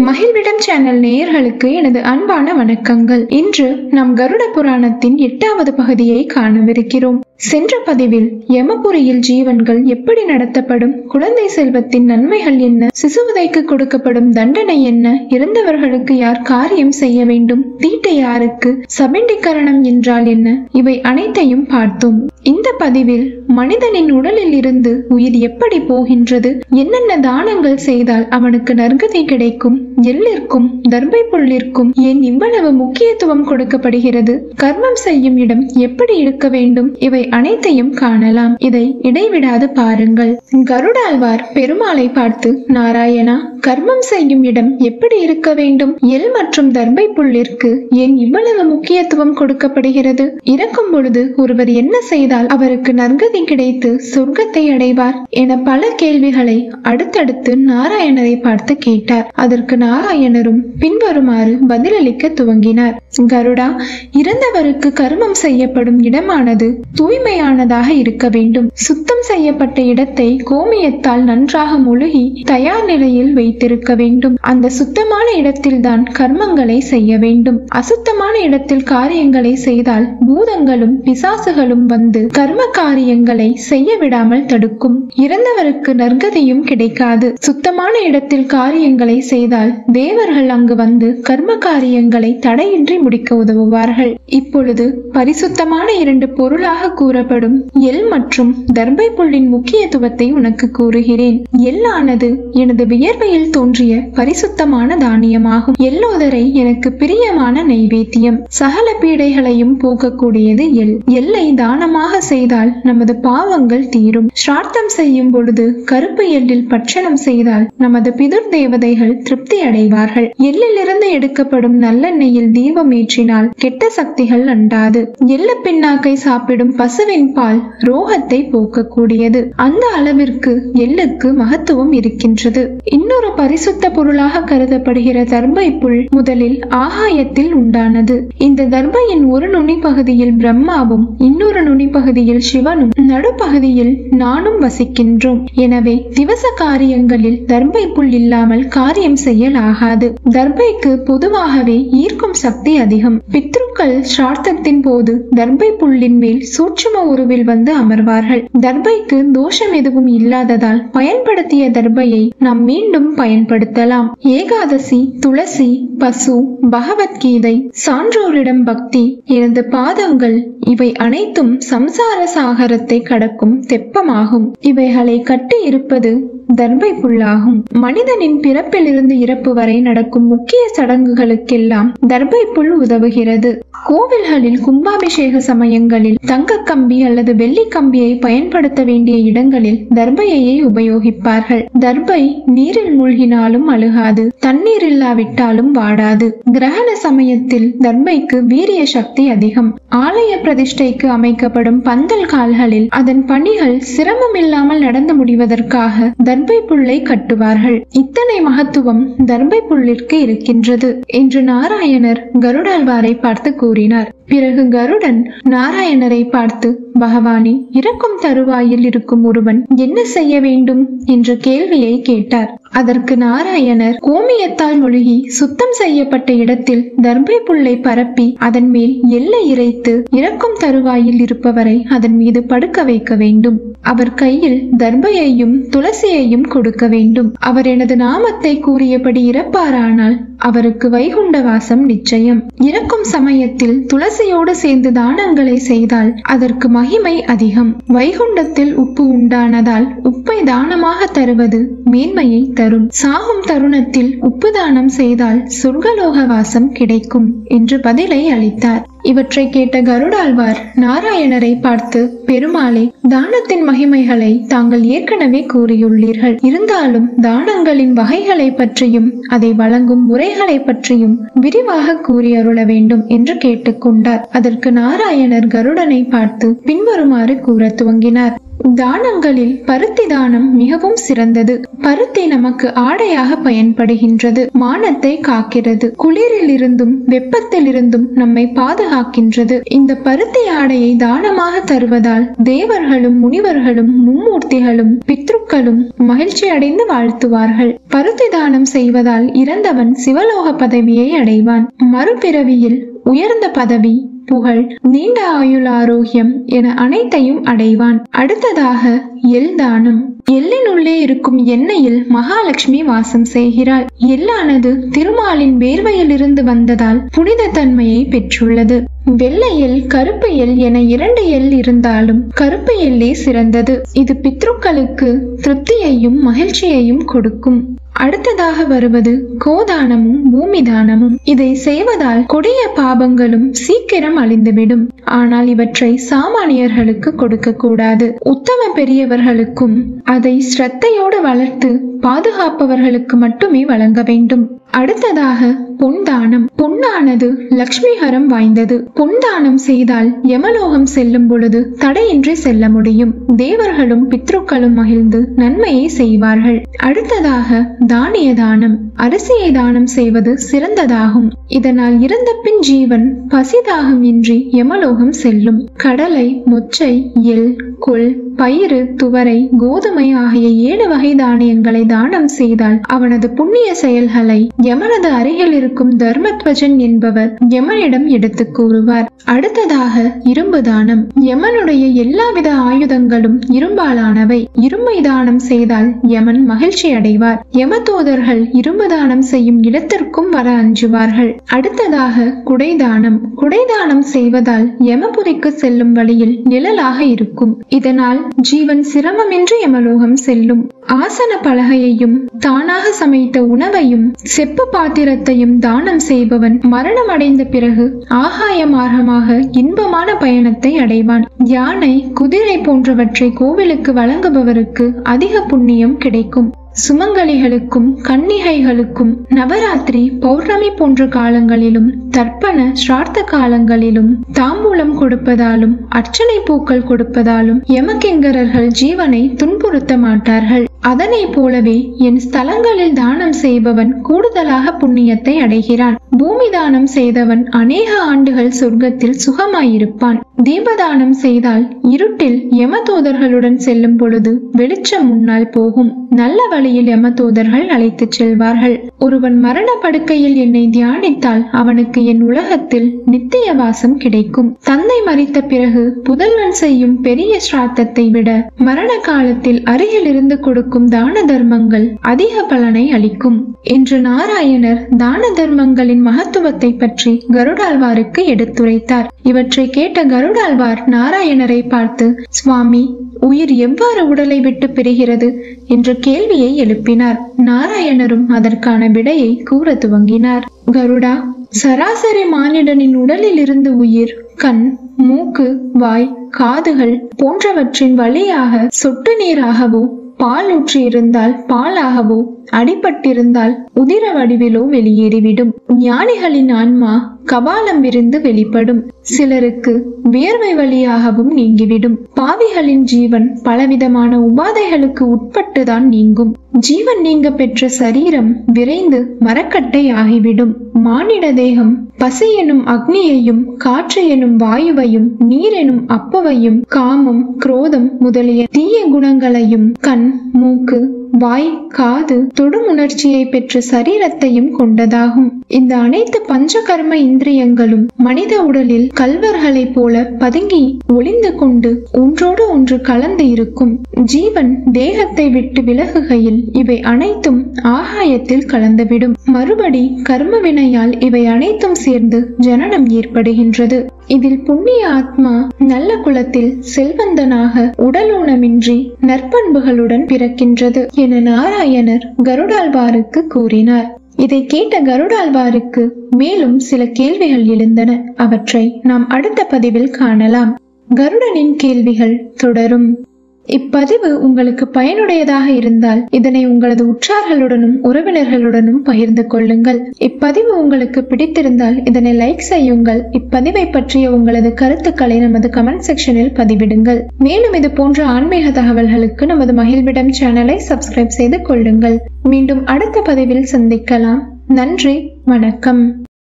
மகிழ்விடம் channel நேயர்களுக்கு எனது அன்பான வணக்கங்கள் இன்று நாம் கருட புராணத்தின் எட்டாவது பகுதியை காணவிருக்கிறோம் சென்ற பதிவில் யமபுரியில் ஜீவன்கள் எப்படி நடத்தப்படும் குழந்தை செல்வத்தின் நன்மைகள் என்ன சிசுவதைக்கு கொடுக்கப்படும் தண்டனை என்ன இறந்தவர்களுக்கு யார் காரியம் செய்ய வேண்டும் தீட்டை யாருக்கு சபிண்டிகரணம் என்றால் என்ன இவை அனைத்தையும் பார்த்தோம் இந்த பதிவில் மனிதனின் உடலில் இருந்து உயிர் எப்படி போகின்றது என்னென்ன தானங்கள் செய்தால் அவனுக்கு நற்கதி கிடைக்கும் எல்லிற்கும் தர்பை புல்லிற்கும் ஏன் இவ்வளவு முக்கியத்துவம் கொடுக்கப்படுகிறது கர்மம் செய்யும் இடம் எப்படி இருக்க வேண்டும் இவை அனைத்தையும் காணலாம் இதை இடைவிடாது பாருங்கள் கருடாழ்வார் பெருமாளை பார்த்து நாராயணா கர்மம் செய்யும் இடம் எப்படி இருக்க வேண்டும் எல் மற்றும் தர்பை புல்லிற்கு ஏன் இவ்வளவு முக்கியத்துவம் கொடுக்கப்படுகிறது இறக்கும் பொழுது ஒருவர் என்ன செய்தால் அவருக்கு நற்கதி கிடைத்து சொர்க்கத்தை அடைவார் என பல கேள்விகளை அடுத்தடுத்து நாராயணரை பார்த்து கேட்டார் அதற்கு நாராயணரும் பின்வருமாறு பதிலளிக்க துவங்கினார் கருடா இறந்தவருக்கு கர்மம் செய்யப்படும் இடமானது தூய்மையானதாக இருக்க வேண்டும் சுத்தம் செய்யப்பட்ட இடத்தை கோமியத்தால் நன்றாக முழுகி தயார் நிலையில் வைத்திருக்க வேண்டும் அந்த சுத்தமான இடத்தில்தான் கர்மங்களை செய்ய வேண்டும் அசுத்தமான இடத்தில் காரியங்களை செய்தால் பூதங்களும் பிசாசுகளும் வந்து கர்ம காரியங்களை செய்ய விடாமல் தடுக்கும் இறந்தவருக்கு நற்கதியும் கிடைக்காது சுத்தமான இடத்தில் காரியங்களை செய்தால் தேவர்கள் அங்கு வந்து கர்ம காரியங்களை தடையின்றி முடிக்க உதவுவார்கள் இப்பொழுது பரிசுத்தமான இரண்டு பொருளாக கூறப்படும் எல் மற்றும் தர்பை புல்லின் முக்கியத்துவத்தை உனக்கு கூறுகிறேன் எள்ளானது எனது வியர்வையில் தோன்றிய பரிசுத்தமான தானியமாகும் எல்லோதரை எனக்கு பிரியமான நைவேத்தியம் சகல பீடைகளையும் போக்கக்கூடியது எள் எல்லை தானமாக செய்தால் நமது பாவங்கள் தீரும் ஸ்ரார்த்தம் செய்யும் பொழுது கருப்பு எள்ளில் பட்சணம் செய்தால் நமது பிதுர் தேவதைகள் திருப்தி அடைவார்கள் எள்ளிலிருந்து எடுக்கப்படும் நல்லெண்ணெயில் தீபம் ஏற்றினால் கெட்ட சக்திகள் அண்டாது எள்ளு பின்னாக்கை சாப்பிடும் பசுவின் பால் ரோகத்தை போக்கக்கூடியது அந்த அளவிற்கு எள்ளுக்கு மகத்துவம் இருக்கின்றது இன்னொரு பரிசுத்த பொருளாக கருதப்படுகிற தர்பை புல் முதலில் ஆகாயத்தில் உண்டானது இந்த தர்பையின் ஒரு நுனி பகுதியில் பிரம்மாவும் இன்னொரு நுனி பகுதியில் சிவனும் நடுப்பகுதியில் நானும் வசிக்கின்றோம் எனவே திவச காரியங்களில் தர்பை புல் இல்லாமல் காரியம் செய்யல் ஆகாது தர்பைக்கு பொதுவாகவே ஈர்க்கும் சக்தி அதிகம் பித்ருக்கள் ஸ்ரார்த்தத்தின் போது தர்பை புல்லின் மேல் சூட்சும உருவில் வந்து அமர்வார்கள் தர்பைக்கு தோஷம் எதுவும் இல்லாததால் பயன்படுத்திய தர்பையை நாம் மீண்டும் பயன்படுத்தலாம் ஏகாதசி துளசி பசு பகவத்கீதை சான்றோரிடம் பக்தி எனது பாதங்கள் இவை அனைத்தும் சம்சார சாகரத்தை கடக்கும் தெப்பமாகும் இவைகளை கட்டி இருப்பது தர்பை புல்லாகும் மனிதனின் பிறப்பிலிருந்து இறப்பு வரை நடக்கும் முக்கிய சடங்குகளுக்கெல்லாம் தர்பை புல் உதவுகிறது கோவில்களில் கும்பாபிஷேக சமயங்களில் தங்க கம்பி அல்லது வெள்ளி கம்பியை பயன்படுத்த வேண்டிய இடங்களில் தர்பையையே உபயோகிப்பார்கள் தர்பை நீரில் மூழ்கினாலும் அழுகாது தண்ணீர் இல்லாவிட்டாலும் வாடாது கிரகண சமயத்தில் தர்பைக்கு வீரிய சக்தி அதிகம் ஆலய பிரதிஷ்டைக்கு அமைக்கப்படும் பந்தல் கால்களில் அதன் பணிகள் சிரமம் இல்லாமல் நடந்து முடிவதற்காக தர்பை புல்லை கட்டுவார்கள் இத்தனை மகத்துவம் தர்பை புல்லிற்கு இருக்கின்றது என்று நாராயணர் கருடாழ்வாரை பார்த்து கூறினார் பிறகு கருடன் நாராயணரை பார்த்து பகவானே இறக்கும் தருவாயில் இருக்கும் ஒருவன் என்ன செய்ய வேண்டும் என்ற கேள்வியை கேட்டார் அதற்கு நாராயணர் கோமியத்தால் மொழிகி சுத்தம் செய்யப்பட்ட இடத்தில் தர்பை புல்லை பரப்பி அதன் மேல் எல்லை இறைத்து இறக்கும் தருவாயில் இருப்பவரை அதன் மீது படுக்க வைக்க வேண்டும் அவர் கையில் தர்பையையும் துளசியையும் கொடுக்க வேண்டும் அவர் எனது நாமத்தை கூறியபடி இறப்பாரானால் அவருக்கு வைகுண்ட வாசம் நிச்சயம் இறக்கும் சமயத்தில் துளசியோடு சேர்ந்து தானங்களை செய்தால் அதற்கு மகிமை அதிகம் வைகுண்டத்தில் உப்பு உண்டானதால் உப்பை தானமாக தருவது மேன்மையை தரும் சாகும் தருணத்தில் உப்பு தானம் செய்தால் சொர்க்கலோக வாசம் கிடைக்கும் என்று பதிலை அளித்தார் இவற்றை கேட்ட கருடாழ்வார் நாராயணரை பார்த்து பெருமாளே தானத்தின் மகிமைகளை தாங்கள் ஏற்கனவே கூறியுள்ளீர்கள் இருந்தாலும் தானங்களின் வகைகளை பற்றியும் அதை வழங்கும் முறைகளை பற்றியும் விரிவாக கூறி அருள வேண்டும் என்று கேட்டுக்கொண்டார் அதற்கு நாராயணர் கருடனை பார்த்து பின்வருமாறு கூற துவங்கினார் தானங்களில் பருத்தி தானம் மிகவும் சிறந்தது பருத்தி நமக்கு ஆடையாக பயன்படுகின்றது மானத்தை காக்கிறது குளிரில் இருந்தும் வெப்பத்தில் இருந்தும் நம்மை பாதுகாக்கின்றது இந்த பருத்தி ஆடையை தானமாக தருவதால் தேவர்களும் முனிவர்களும் மும்மூர்த்திகளும் பித்ருக்களும் மகிழ்ச்சி அடைந்து வாழ்த்துவார்கள் பருத்தி தானம் செய்வதால் இறந்தவன் சிவலோக பதவியை அடைவான் மறுபிறவியில் உயர்ந்த பதவி புகழ் நீண்ட ஆயுள் ஆரோக்கியம் என அனைத்தையும் அடைவான் அடுத்ததாக எல் தானம் எள்ளின் உள்ளே இருக்கும் எண்ணெயில் மகாலட்சுமி வாசம் செய்கிறாள் எள்ளானது திருமாலின் வேர்வையிலிருந்து வந்ததால் புனித தன்மையை பெற்றுள்ளது வெள்ளை எல் கருப்பு எல் என இரண்டு எல் இருந்தாலும் கருப்பு எல்லே சிறந்தது இது பித்ருக்களுக்கு திருப்தியையும் மகிழ்ச்சியையும் கொடுக்கும் அடுத்ததாக வருவது கோதானமும் பூமி தானமும் இதை செய்வதால் கொடிய பாபங்களும் சீக்கிரம் அழிந்துவிடும் ஆனால் இவற்றை சாமானியர்களுக்கு கொடுக்க கூடாது உத்தம பெரியவர்களுக்கும் அதை ஸ்ரத்தையோடு வளர்த்து பாதுகாப்பவர்களுக்கு மட்டுமே வழங்க வேண்டும் அடுத்ததாக பொன்தானம் பொன்னானது லக்ஷ்மிகரம் வாய்ந்தது பொன்தானம் செய்தால் யமலோகம் செல்லும் பொழுது தடையின்றி செல்ல முடியும் தேவர்களும் பித்ருக்களும் மகிழ்ந்து நன்மையை செய்வார்கள் அடுத்ததாக தானிய தானம் அரிசியை தானம் செய்வது சிறந்ததாகும் இதனால் இறந்த பின் ஜீவன் பசிதாகம் இன்றி யமலோகம் செல்லும் கடலை மொச்சை எள் கொள் பயிறு துவரை கோதுமை ஆகிய ஏழு வகை தானியங்களை தானம் செய்தால் அவனது புண்ணிய செயல்களை யமனது அருகில் இருக்கும் தர்மத்வஜன் என்பவர் யமனிடம் எடுத்து கூறுவார் அடுத்ததாக இரும்பு தானம் யமனுடைய எல்லாவித ஆயுதங்களும் இரும்பாலானவை இரும்பை தானம் செய்தால் யமன் மகிழ்ச்சி அடைவார் யமதூதர்கள் இரும்பு தானம் செய்யும் இடத்திற்கும் வர அஞ்சுவார்கள் அடுத்ததாக குடைதானம் குடைதானம் செய்வதால் யமபுரிக்கு செல்லும் வழியில் நிழலாக இருக்கும் இதனால் ஜீவன் சிரமமின்றி யமலோகம் செல்லும் ஆசன பலகையையும் தானாக சமைத்த உணவையும் செப்பு பாத்திரத்தையும் தானம் செய்பவன் மரணம் அடைந்த பிறகு ஆகாய மார்க்கமாக இன்பமான பயணத்தை அடைவான் யானை குதிரை போன்றவற்றை கோவிலுக்கு வழங்குபவருக்கு அதிக புண்ணியம் கிடைக்கும் சுமங்கலிகளுக்கும் கன்னிகைகளுக்கும் நவராத்திரி பௌர்ணமி போன்ற காலங்களிலும் தர்ப்பண ஸ்ரார்த்த காலங்களிலும் தாம்பூலம் கொடுப்பதாலும் அர்ச்சனை பூக்கள் கொடுப்பதாலும் யமகிங்கரர்கள் ஜீவனை துன்புறுத்த மாட்டார்கள் அதனை போலவே என் ஸ்தலங்களில் தானம் செய்பவன் கூடுதலாக புண்ணியத்தை அடைகிறான் பூமி தானம் செய்தவன் அநேக ஆண்டுகள் சொர்க்கத்தில் சுகமாயிருப்பான் தீபதானம் செய்தால் இருட்டில் யமதூதர்களுடன் செல்லும் பொழுது வெளிச்சம் முன்னால் போகும் நல்ல வழியில் யமதூதர்கள் அழைத்துச் செல்வார்கள் ஒருவன் மரண படுக்கையில் என்னை தியானித்தால் அவனுக்கு என் உலகத்தில் நித்திய வாசம் கிடைக்கும் தந்தை மறித்த பிறகு புதல்வன் செய்யும் பெரிய சிராத்தத்தை விட மரண காலத்தில் அருகில் இருந்து கொடுக்கும் தான தர்மங்கள் அதிக பலனை அளிக்கும் என்று நாராயணர் தான தர்மங்களின் மகத்துவத்தை பற்றி கருடாழ்வாருக்கு எடுத்துரைத்தார் இவற்றை கேட்ட கருடாழ்வார் நாராயணரை பார்த்து சுவாமி உயிர் எவ்வாறு உடலை விட்டு பிரிகிறது என்ற கேள்வியை எழுப்பினார் நாராயணரும் அதற்கான விடையை கூற துவங்கினார் கருடா சராசரி மானிடனின் உடலில் இருந்து உயிர் கண் மூக்கு வாய் காதுகள் போன்றவற்றின் வழியாக சொட்டு நீராகவோ பால் ஊற்றி இருந்தால் பாலாகவோ அடிபட்டிருந்தால் உதிர வடிவிலோ வெளியேறிவிடும் ஞானிகளின் ஆன்மா கபாலம் விரிந்து வெளிப்படும் சிலருக்கு வியர்வை வழியாகவும் நீங்கிவிடும் பாவிகளின் ஜீவன் பலவிதமான உபாதைகளுக்கு உட்பட்டுதான் நீங்கும் ஜீவன் நீங்க பெற்ற சரீரம் விரைந்து மரக்கட்டை ஆகிவிடும் மானிட தேகம் பசி எனும் அக்னியையும் காற்று எனும் வாயுவையும் நீர் எனும் அப்பவையும் காமம் குரோதம் முதலிய தீய குணங்களையும் கண் மூக்கு வாய் காது தொடும் உணர்ச்சியை பெற்ற சரீரத்தையும் கொண்டதாகும் இந்த அனைத்து பஞ்சகர்ம இந்திரியங்களும் மனித உடலில் கல்வர்களைப் போல பதுங்கி ஒளிந்து கொண்டு ஒன்றோடு ஒன்று கலந்து இருக்கும் ஜீவன் தேகத்தை விட்டு விலகுகையில் இவை அனைத்தும் ஆகாயத்தில் கலந்துவிடும் மறுபடி கர்ம வினையால் இவை அனைத்தும் சேர்ந்து ஜனனம் ஏற்படுகின்றது இதில் புண்ணிய ஆத்மா நல்ல குலத்தில் செல்வந்தனாக உடலூனமின்றி நற்பண்புகளுடன் பிறக்கின்றது என நாராயணர் கருடாழ்வாருக்கு கூறினார் இதை கேட்ட கருடாழ்வாருக்கு மேலும் சில கேள்விகள் எழுந்தன அவற்றை நாம் அடுத்த பதிவில் காணலாம் கருடனின் கேள்விகள் தொடரும் இப்பதிவு உங்களுக்கு பயனுடையதாக இருந்தால் இதனை உங்களது உற்றார்களுடனும் உறவினர்களுடனும் பகிர்ந்து கொள்ளுங்கள் இப்பதிவு உங்களுக்கு பிடித்திருந்தால் இதனை லைக் செய்யுங்கள் இப்பதிவை பற்றிய உங்களது கருத்துக்களை நமது கமெண்ட் செக்ஷனில் பதிவிடுங்கள் மேலும் இது போன்ற ஆன்மீக தகவல்களுக்கு நமது மகிழ்விடம் சேனலை சப்ஸ்கிரைப் செய்து கொள்ளுங்கள் மீண்டும் அடுத்த பதிவில் சந்திக்கலாம் நன்றி வணக்கம்